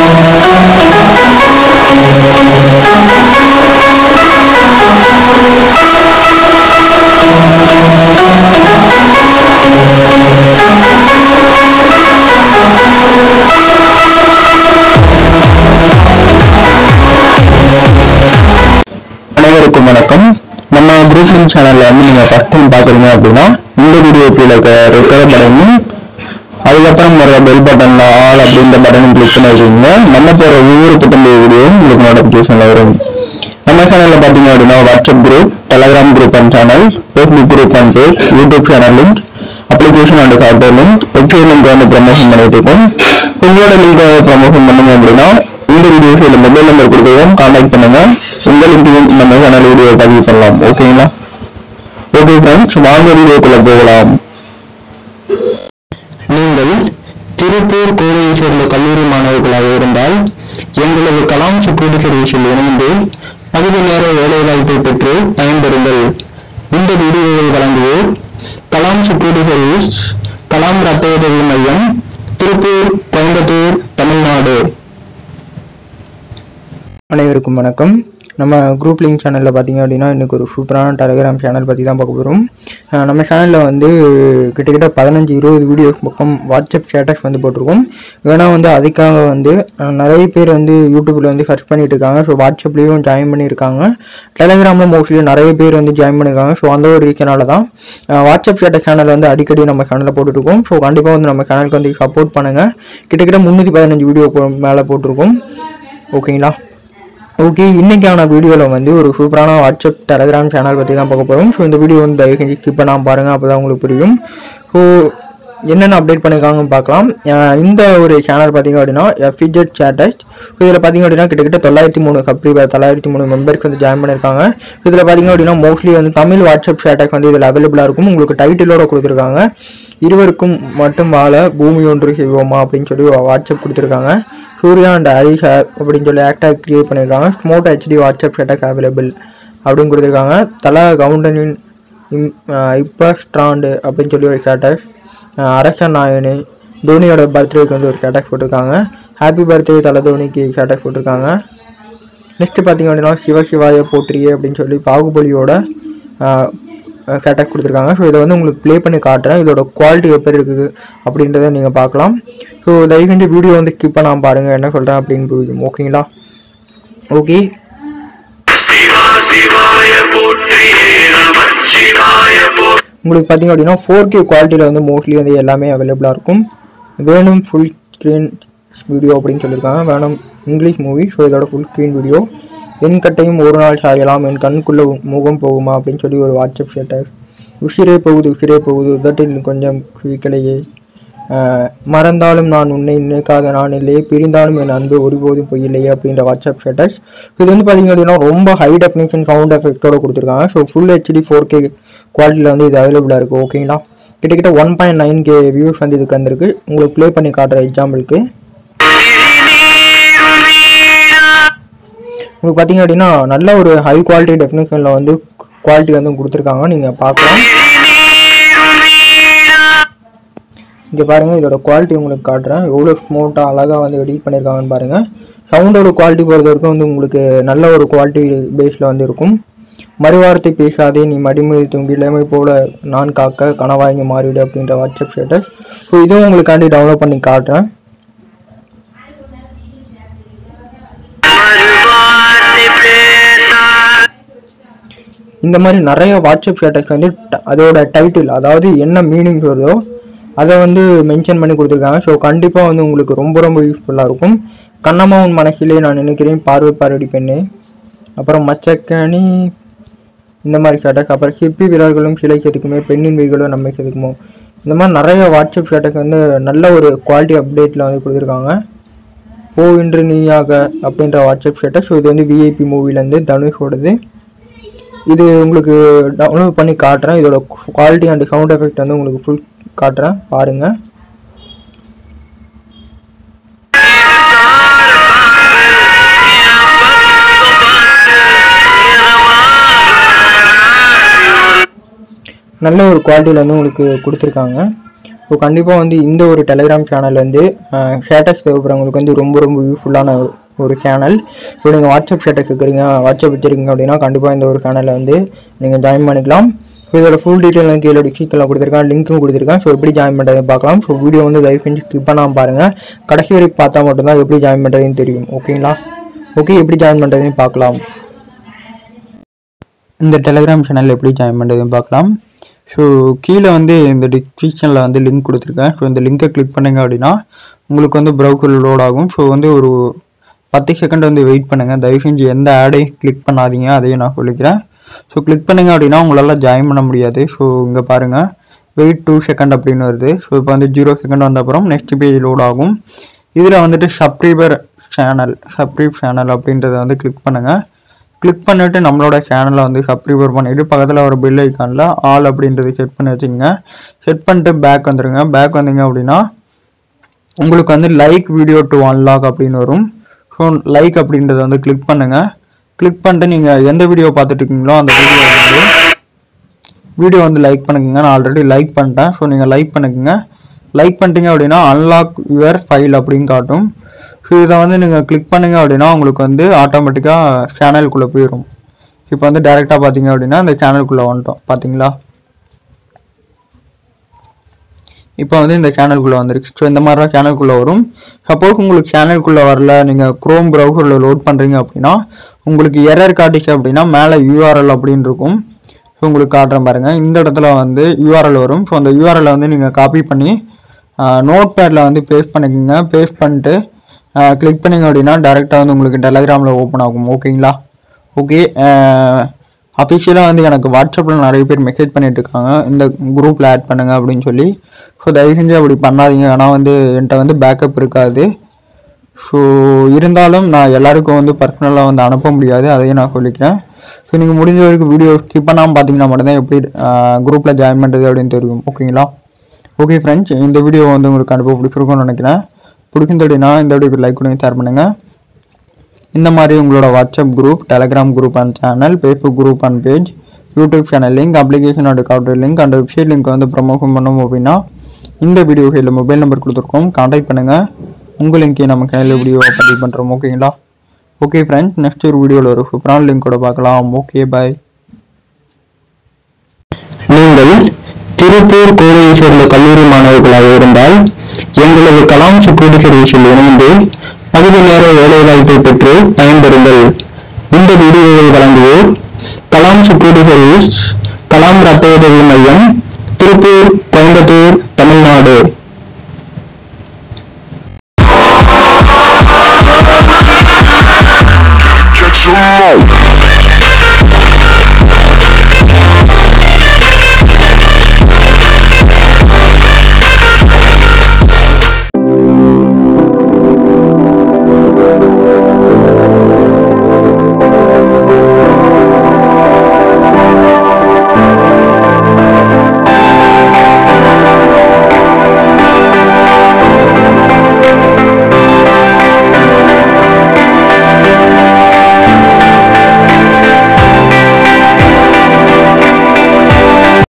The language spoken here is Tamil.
அனைவருக்கும் வணக்கம் நம்ம குரூப் சேனல்ல வந்து நீங்க ஃபர்ஸ்ட் டைம் பாக்குறீங்க அப்படின்னா இந்த வீடியோ கீழே இருக்க ரெட் கலர் பட்டனும் அதுக்கப்புறம் வர பெல் பட்டன்ல ஆல் அப்படின்ற பட்டனும் கிளிக் பண்ணி வச்சுக்கோங்க நம்ம போற ஒவ்வொரு புத்தம்பு வீடியோவும் உங்களுக்கு நோட்டிபிகேஷன்ல வரும் நம்ம சேனல்ல பாத்தீங்க அப்படின்னா WhatsApp group Telegram group and channel Facebook group and page YouTube channel link application and software link website link வந்து ப்ரமோஷன் பண்ணிட்டு இருக்கோம் உங்களோட லிங்க் ப்ரமோஷன் பண்ணுங்க அப்படின்னா இந்த வீடியோஸ் இல்ல மொபைல் நம்பர் கொடுக்குறோம் கான்டாக்ட் பண்ணுங்க உங்க லிங்கையும் நம்ம சேனல் வீடியோ பதிவு பண்ணலாம் ஓகேங்களா ஓகே ஃப்ரெண்ட்ஸ் வாங்க வீடியோக்குள்ள போகலாம் நீங்கள் திருப்பூர் கோவையை சேர்ந்த கல்லூரி மாணவர்களாக இருந்தால் எங்களது கலாம் செக்யூரிட்டி சர்வீஸில் இணைந்து பகுதி நேர வேலைவாய்ப்பை பெற்று பயன்பெறுங்கள் இந்த வீடியோவை வழங்குவோர் கலாம் செக்யூரிட்டி சர்வீஸ் கலாம் ரத்த உதவி மையம் திருப்பூர் கோயம்புத்தூர் தமிழ்நாடு அனைவருக்கும் வணக்கம் நம்ம குரூப் லிங்க் சேனலில் பார்த்தீங்க அப்படின்னா இன்றைக்கி ஒரு சூப்பரான டெலிகிராம் சேனல் பற்றி தான் பார்க்க போகிறோம் அஹ் நம்ம சேனலில் வந்து கிட்டத்தட்ட பதினஞ்சு இருபது வீடியோஸ் பக்கம் வாட்ஸ்அப் ஸ்டேட்டஸ் வந்து போட்டிருக்கோம் ஏன்னா வந்து அதுக்காக வந்து அஹ் நிறைய பேர் வந்து யூடியூப்பில் வந்து சர்ச் பண்ணிட்டு இருக்காங்க ஸோ வாட்ஸ்அப்லேயும் ஜாயின் பண்ணியிருக்காங்க டெலிகிராமில் மோஸ்ட்லி நிறைய பேர் வந்து ஜாயின் பண்ணியிருக்காங்க ஸோ அந்த ஒரு ரீசனால தான் அஹ் வாட்ஸ்அப் ஸ்டேட்டஸ் சேனல் வந்து அடிக்கடி நம்ம சேனலில் போட்டுருக்கோம் ஸோ கண்டிப்பாக வந்து நம்ம சேனலுக்கு வந்து சப்போர்ட் பண்ணுங்கள் கிட்டத்தட்ட முந்நூற்றி பதினஞ்சு வீடியோ மேலே போட்டிருக்கோம் ஓகேங்களா ஓகே இன்னைக்கான வீடியோவில் வந்து ஒரு சூப்பரான வாட்ஸ்அப் டெலகிராம் சேனல் பற்றி தான் பார்க்க போகிறோம் ஸோ இந்த வீடியோ வந்து தயவு செஞ்சு ஸ்கிப் பண்ணாமல் பாருங்கள் அப்போ தான் உங்களுக்கு புரியும் ஸோ என்னென்ன அப்டேட் பண்ணியிருக்காங்கன்னு பார்க்கலாம் அஹ் இந்த ஒரு சேனல் பார்த்தீங்க அப்படின்னா எஃபிஜெட் சேட்டஸ்ட் ஸோ இதில் பார்த்தீங்க அப்படின்னா கிட்டத்தட்ட தொள்ளாயிரத்தி மூணு சப்ஸ்கிரைபர் தொள்ளாயிரத்தி மூணு மெம்பர்ஸ் வந்து ஜாயின் பண்ணியிருக்காங்க இதில் பார்த்தீங்க அப்படின்னா மோஸ்ட்லி வந்து தமிழ் வாட்ஸ்அப் சேட்டஸ் வந்து இதில் அவைலபிளாக இருக்கும் உங்களுக்கு டைட்டிலோட கொடுத்துருக்காங்க இருவருக்கும் மட்டும் வாழ பூமி ஒன்று செய்வோமா அப்படின்னு சொல்லி வாட்ஸ்அப் கொடுத்துருக்காங்க சூர்யா அண்ட் ஹரிஷ் அப்படின்னு சொல்லி ஆக்டாக கிரியேட் பண்ணியிருக்காங்க ஸ்மோட் ஹெச்டி வாட்ஸ்அப் ஸ்டேட்டஸ் அவைலபிள் அப்படின்னு கொடுத்துருக்காங்க தலா கவுண்டனின் இப்போ ஸ்ட்ராண்டு அப்படின்னு சொல்லி ஒரு ஸ்டேட்டஸ் அரசன் நாயனு தோனியோட பர்த்டேக்கு வந்து ஒரு ஸ்டேட்டஸ் போட்டிருக்காங்க ஹாப்பி பர்த்டே தலை தோனிக்கு ஸ்டேட்டஸ் போட்டிருக்காங்க நெக்ஸ்ட் பார்த்தீங்க அப்படின்னா சிவ சிவாய போற்றியே அப்படின்னு சொல்லி பாகுபலியோட கேட்டக் கொடுத்துருக்காங்க ஸோ இதை வந்து உங்களுக்கு ப்ளே பண்ணி காட்டுறேன் இதோட குவாலிட்டி எப்படி இருக்குது அப்படின்றத நீங்கள் பார்க்கலாம் ஸோ தயவு செஞ்சு வீடியோ வந்து ஸ்கிப் பண்ணாமல் பாருங்கள் என்ன சொல்கிறேன் அப்படின்னு புரியும் ஓகேங்களா ஓகே உங்களுக்கு பார்த்தீங்க அப்படின்னா ஃபோர் கே குவாலிட்டியில் வந்து மோஸ்ட்லி வந்து எல்லாமே அவைலபிளாக இருக்கும் வேணும் ஃபுல் ஸ்க்ரீன் வீடியோ அப்படின்னு சொல்லியிருக்காங்க வேணும் இங்கிலீஷ் மூவி ஸோ இதோட ஃபுல் ஸ்க்ரீன் வீடியோ என் கட்டையும் ஒரு நாள் சாயலாம் என் கண்ணுக்குள்ள முகம் போகுமா அப்படின்னு சொல்லி ஒரு வாட்ஸ்அப் ஸ்டேட்டஸ் உசிரே போகுது உசிரே போகுது உதட்டில் கொஞ்சம் குவிக்கலையே ஆஹ் மறந்தாலும் நான் உன்னை நினைக்காத நான் இல்லையே பிரிந்தாலும் என் அன்பு ஒருபோதும் பொய்யில்லையே அப்படின்ற வாட்ஸ்அப் ஸ்டேட்டஸ் இது வந்து பார்த்தீங்க அப்படின்னா ரொம்ப ஹை டெஃபினேஷன் சவுண்ட் எஃபெக்டோட கொடுத்துருக்காங்க so full HD four K குவாலிட்டியில் வந்து இது அவைலபிளாக இருக்குது ஓகேங்களா கிட்டத்தட்ட one point nine K views வந்து இதுக்கு வந்திருக்கு உங்களுக்கு ப்ளே பண்ணி காட்டுற எக்ஸாம்பிளுக்கு உங்களுக்கு பார்த்தீங்க அப்படின்னா நல்ல ஒரு ஹை குவாலிட்டி டெஃபினேஷனில் வந்து குவாலிட்டி வந்து கொடுத்துருக்காங்க நீங்கள் பார்க்கலாம் இங்கே பாருங்கள் இதோட குவாலிட்டி உங்களுக்கு காட்டுறேன் எவ்வளோ ஸ்மூத்தாக அழகாக வந்து எடிட் பண்ணியிருக்காங்கன்னு பாருங்கள் சவுண்டோட குவாலிட்டி பொறுத்த வரைக்கும் வந்து உங்களுக்கு நல்ல ஒரு குவாலிட்டி பேஸில் வந்து இருக்கும் மறுவார்த்தை பேசாதே நீ மடிமீது தூங்கி இளமை போல நான் காக்க கனவாங்கி மாறிவிடு அப்படின்ற வாட்ஸ்அப் ஸ்டேட்டஸ் ஸோ இதுவும் உங்களுக்காண்டி டவுன்லோட் பண்ணி காட்டுறேன் இந்த மாதிரி நிறைய வாட்ஸ்அப் ஸ்டேட்டஸ் வந்து ட- அதோட டைட்டில் அதாவது என்ன மீனிங் வருதோ அதை வந்து மென்ஷன் பண்ணி கொடுத்துருக்காங்க ஸோ கண்டிப்பாக வந்து உங்களுக்கு ரொம்ப ரொம்ப யூஸ்ஃபுல்லாக இருக்கும் கண்ணம்மா உன் மனசிலே நான் நினைக்கிறேன் பார்வை பார்வடி பெண்ணே அப்புறம் மச்சக்கனி இந்த மாதிரி ஸ்டேட்டஸ் அப்புறம் சிற்பி வீரர்களும் சிலை செதுக்குமே பெண்ணின் வீகளும் நம்மை செதுக்குமோ இந்த மாதிரி நிறைய வாட்ஸ்அப் ஸ்டேட்டஸ் வந்து நல்ல ஒரு குவாலிட்டி அப்டேட்டில் வந்து கொடுத்துருக்காங்க போ இன்று நீயாக அப்படின்ற வாட்ஸ்அப் ஸ்டேட்டஸ் ஸோ இது வந்து விஐபி மூவிலேருந்து தனுஷோடது இது உங்களுக்கு டவுன்லோட் பண்ணி காட்டுறேன் இதோட குவாலிட்டி அண்ட் சவுண்ட் எஃபெக்ட் வந்து உங்களுக்கு ஃபுல் காட்டுறேன் பாருங்க நல்ல ஒரு குவாலிட்டியில் வந்து உங்களுக்கு கொடுத்துருக்காங்க ஸோ கண்டிப்பாக வந்து இந்த ஒரு டெலிகிராம் சேனல் வந்து ஸ்டேட்டஸ் தேவைப்படுறவங்களுக்கு வந்து ரொம்ப ரொம்ப யூஸ்ஃபுல்லான ஒரு சேனல் இப்போ நீங்கள் வாட்ஸ்அப் ஸ்டேட்டஸ் இருக்கிறீங்க வாட்ஸ்அப் வச்சிருக்கீங்க அப்படின்னா கண்டிப்பாக இந்த ஒரு சேனலில் வந்து நீங்கள் ஜாயின் பண்ணிக்கலாம் ஸோ இதோட ஃபுல் டீட்டெயில் நான் கீழே டிஸ்கிரிப்ஷனில் கொடுத்துருக்கேன் லிங்க்கும் கொடுத்துருக்கேன் ஸோ எப்படி ஜாயின் பண்ணுறது பார்க்கலாம் ஸோ வீடியோ வந்து தயவு செஞ்சு ஸ்கிப் பண்ணாமல் பாருங்கள் கடைசி வரைக்கும் பார்த்தா மட்டும்தான் எப்படி ஜாயின் பண்ணுறதுன்னு தெரியும் ஓகேங்களா ஓகே எப்படி ஜாயின் பண்ணுறதுன்னு பார்க்கலாம் இந்த டெலிகிராம் சேனல் எப்படி ஜாயின் பண்ணுறதுன்னு பார்க்கலாம் ஸோ கீழே வந்து இந்த டிஸ்கிரிப்ஷனில் வந்து லிங்க் கொடுத்துருக்கேன் ஸோ இந்த லிங்கை கிளிக் பண்ணீங்க அப்படின்னா உங்களுக்கு வந்து ப்ரௌசர் லோட் ஆகும் ஸோ வந்து ஒரு பத்து செகண்ட் வந்து வெயிட் பண்ணுங்கள் தயவு செஞ்சு எந்த ஆடையும் கிளிக் பண்ணாதீங்க அதையும் நான் சொல்லிக்கிறேன் ஸோ கிளிக் பண்ணீங்க அப்படின்னா உங்களால் ஜாயின் பண்ண முடியாது ஸோ இங்கே பாருங்கள் வெயிட் டூ செகண்ட் அப்படின்னு வருது ஸோ இப்போ வந்து ஜீரோ செகண்ட் வந்த அப்புறம் நெக்ஸ்ட் பேஜ் லோட் ஆகும் இதில் வந்துட்டு சப்ஸ்கிரைபர் சேனல் சப்ஸ்கிரைப் சேனல் அப்படின்றத வந்து கிளிக் பண்ணுங்கள் கிளிக் பண்ணிவிட்டு நம்மளோட சேனலை வந்து சப்ஸ்கிரைபர் பண்ணிவிட்டு பக்கத்தில் ஒரு பெல் ஐக்கானில் ஆல் அப்படின்றது செட் பண்ணி வச்சுக்கோங்க செட் பண்ணிட்டு பேக் வந்துடுங்க பேக் வந்தீங்க அப்படின்னா உங்களுக்கு வந்து லைக் வீடியோ டு அன்லாக் அப்படின்னு வரும் ஸோ லைக் அப்படின்றத வந்து கிளிக் பண்ணுங்கள் கிளிக் பண்ணிட்டு நீங்கள் எந்த வீடியோ பார்த்துட்டு இருக்கீங்களோ அந்த வீடியோ வந்து வீடியோ வந்து லைக் பண்ணுங்க நான் ஆல்ரெடி லைக் பண்ணிட்டேன் ஸோ நீங்கள் லைக் பண்ணுங்க லைக் பண்ணிட்டீங்க அப்படின்னா அன்லாக் யுவர் ஃபைல் அப்படின்னு காட்டும் ஸோ இதை வந்து நீங்கள் கிளிக் பண்ணீங்க அப்படின்னா உங்களுக்கு வந்து ஆட்டோமேட்டிக்காக சேனலுக்குள்ளே போயிடும் இப்போ வந்து டேரெக்டாக பார்த்தீங்க அப்படின்னா அந்த சேனலுக்குள்ளே வந்துட்டோம் பார்த்தீங்களா இப்போ வந்து இந்த சேனலுக்குள்ளே வந்துருக்கு ஸோ இந்த மாதிரி தான் சேனலுக்குள்ளே வரும் சப்போஸ் உங்களுக்கு சேனலுக்குள்ளே வரல நீங்கள் க்ரோம் ப்ரௌசரில் லோட் பண்ணுறீங்க அப்படின்னா உங்களுக்கு எரர் காட்டிச்சு அப்படின்னா மேலே யூஆர்எல் அப்படின்னு இருக்கும் ஸோ உங்களுக்கு காட்டுறேன் பாருங்கள் இந்த இடத்துல வந்து யூஆர்எல் வரும் ஸோ அந்த யூஆர்எல் வந்து நீங்கள் காப்பி பண்ணி நோட் பேடில் வந்து பேஸ்ட் பண்ணிக்கோங்க பேஸ்ட் பண்ணிட்டு கிளிக் பண்ணிங்க அப்படின்னா டேரெக்டாக வந்து உங்களுக்கு டெலகிராமில் ஓப்பன் ஆகும் ஓகேங்களா ஓகே அஃபிஷியலாக வந்து எனக்கு வாட்ஸ்அப்பில் நிறைய பேர் மெசேஜ் பண்ணிட்டு இருக்காங்க இந்த குரூப்பில் ஆட் பண்ணுங்க அப்படின்னு சொல்லி ஸோ தயவு செஞ்சு அப்படி பண்ணாதீங்க ஏன்னா வந்து என்கிட்ட வந்து பேக்கப் இருக்காது ஸோ இருந்தாலும் நான் எல்லாருக்கும் வந்து பர்சனலாக வந்து அனுப்ப முடியாது அதையும் நான் சொல்லிக்கிறேன் ஸோ நீங்கள் முடிஞ்ச வரைக்கும் வீடியோ ஸ்கிப் பண்ணாமல் பார்த்தீங்கன்னா மட்டும்தான் எப்படி குரூப்பில் ஜாயின் பண்ணுறது அப்படின்னு தெரியும் ஓகேங்களா ஓகே ஃப்ரெண்ட்ஸ் இந்த வீடியோ வந்து உங்களுக்கு அனுப்ப பிடிச்சிருக்கும்னு நினைக்கிறேன் பிடிச்சிருந்து அப்படின்னா இந்த வீடியோக்கு லைக் பண்ணி ஷேர் பண்ணுங்கள் இந்த மாதிரி உங்களோட WhatsApp group Telegram group and channel Facebook group and page YouTube channel link application and counter link and website link வந்து ப்ரமோஷன் பண்ணணும் அப்படின்னா இந்த வீடியோ கையில் மொபைல் நம்பர் கொடுத்துருக்கோம் கான்டாக்ட் பண்ணுங்கள் உங்கள் லிங்க்கே நம்ம சேனலில் வீடியோ பதிவு பண்ணுறோம் ஓகேங்களா ஓகே ஃப்ரெண்ட்ஸ் நெக்ஸ்ட் ஒரு வீடியோவில் ஒரு சூப்பரான லிங்க் கூட பார்க்கலாம் ஓகே பாய் நீங்கள் திருப்பூர் கோவையை சேர்ந்த கல்லூரி மாணவர்களாக இருந்தால் எங்களது கலாம் செக்யூரிட்டி சர்வீஸில் இணைந்து பகுதி நேர வேலைவாய்ப்பை பெற்று பயன்பெறுங்கள் இந்த வீடியோவை வழங்குவோர் கலாம் செக்யூரிட்டி சர்வீஸ் கலாம் ரத்த உதவி மையம் திருப்பூர் கோயம்புத்தூர் தமிழ்நாடு